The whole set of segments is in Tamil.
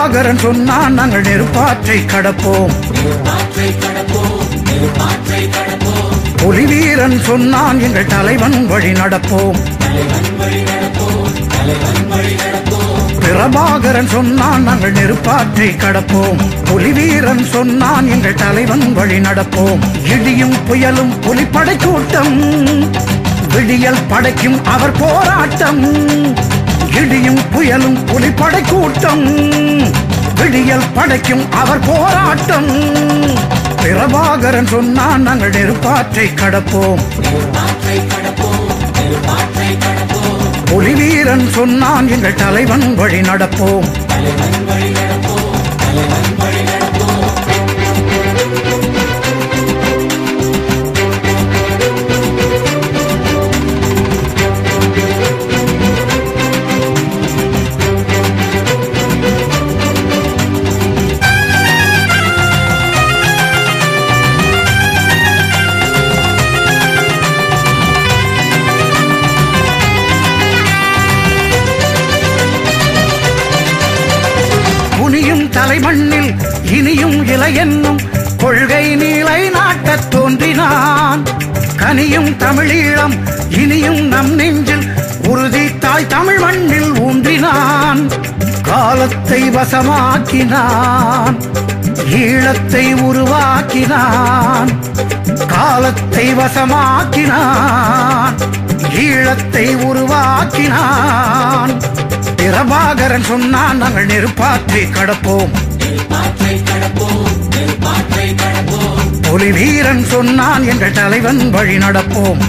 பிரபாகரன் சொன்னான் நாங்கள் நெருப்பாற்றை கடப்போம் புலிவீரன் சொன்னான் எங்கள் தலைவன் வழி நடப்போம் பிரபாகரன் சொன்னான் நாங்கள் நெருப்பாற்றை கடப்போம் புலிவீரன் சொன்னான் எங்கள் தலைவன் வழி நடப்போம் இடியும் புயலும் புலிப்படை கூட்டம் விடியல் படைக்கும் அவர் போராட்டம் இடியும் புயலும் புலிப்படை கூட்டம் விடியல் படைக்கும் அவர் போராட்டம் பிரபாகரன் சொன்னான் நாங்கள் நெருப்பாற்றை கடப்போம் புலிவீரன் சொன்னான் எங்கள் தலைவன் வழி நடப்போம் குனியும் தலைமண்ணில் இனியும் இலை என்னும் கொள்கை நீலை நாட்டத் தோன்றினான் கனியும் தமிழீழம் இனியும் நம் நெஞ்சில் உறுதி தாய் தமிழ் மண்ணில் ஊன்றினான் காலத்தை வசமாக்கினான் ஈழத்தை உருவாக்கினான் காலத்தை வசமாக்கினான் ஈழத்தை உருவாக்கினான் பிரபாகரன் சொன்னான் நாங்கள் நெருப்பாற்றை கடப்போம் புலி வீரன் சொன்னான் எங்கள் தலைவன் வழி நடப்போம்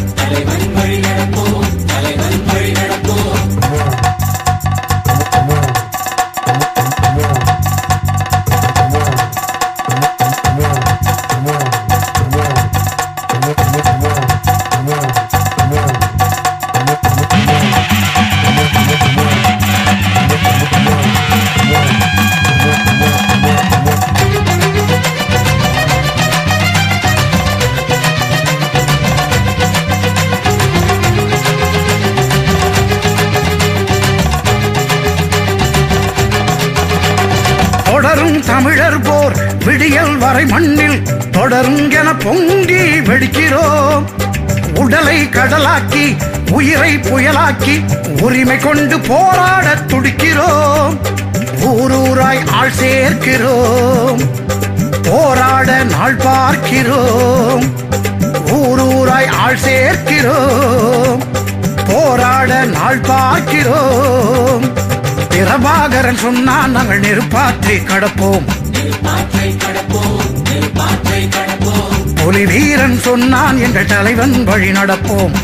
தொடரும் தமிழர் போர் விடியல் வரை மண்ணில் தொடரும் என பொங்கி வெடிக்கிறோம் உடலை கடலாக்கி உயிரை புயலாக்கி உரிமை கொண்டு போராட துடிக்கிறோம் ஊரூராய் ஆள் சேர்க்கிறோம் போராட நாள் பார்க்கிறோம் ஊரூராய் ஆள் சேர்க்கிறோம் போராட நாள் பார்க்கிறோம் பிரபாகரன் சொன்னான் நாங்கள் நெருப்பாற்றை கடப்போம் புலி வீரன் சொன்னான் எங்கள் தலைவன் வழி நடப்போம்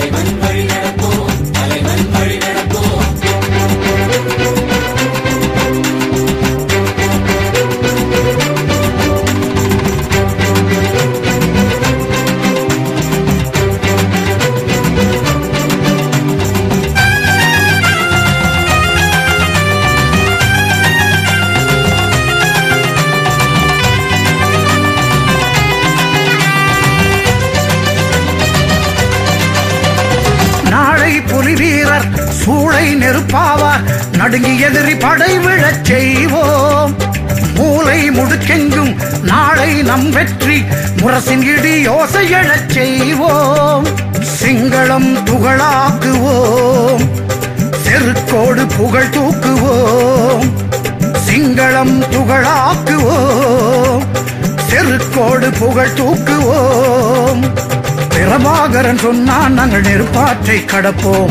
நாளை புலி வீரர் சூளை நெருப்பாவார் நடுங்கி எதிரி படை விழச் செய்வோம் மூளை முடுக்கெங்கும் நாளை நம் வெற்றி முரசின் இடி யோசை எழச் செய்வோம் சிங்களம் துகளாக்குவோம் செருக்கோடு புகழ் தூக்குவோம் சிங்களம் துகளாக்குவோம் செருக்கோடு புகழ் தூக்குவோம் பிரபாகரன் சொன்னான் நாங்கள் நெருப்பாற்றை கடப்போம்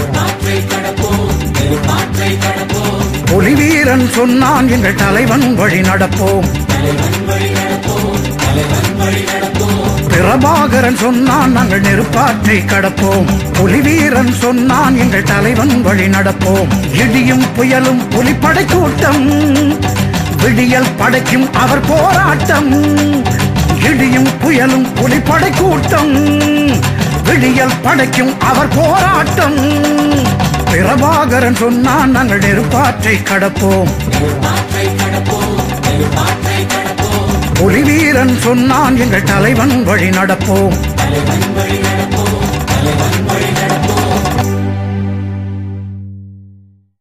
புலிவீரன் சொன்னான் எங்கள் தலைவன் வழி நடப்போம் பிரபாகரன் சொன்னான் நாங்கள் நெருப்பாற்றை கடப்போம் புலிவீரன் சொன்னான் எங்கள் தலைவன் வழி நடப்போம் இடியும் புயலும் புலிப்படை கூட்டம் விடியல் படைக்கும் அவர் போராட்டம் இடியும் புயலும் புலிப்படை கூட்டம் விடியல் படைக்கும் அவர் போராட்டம் பிரபாகரன் சொன்னான் நாங்கள் நெருப்பாற்றை கடப்போம் புலிவீரன் சொன்னான் எங்கள் தலைவன் வழி நடப்போம் தலைவன் வழி நடப்போம் தலைவன் வழி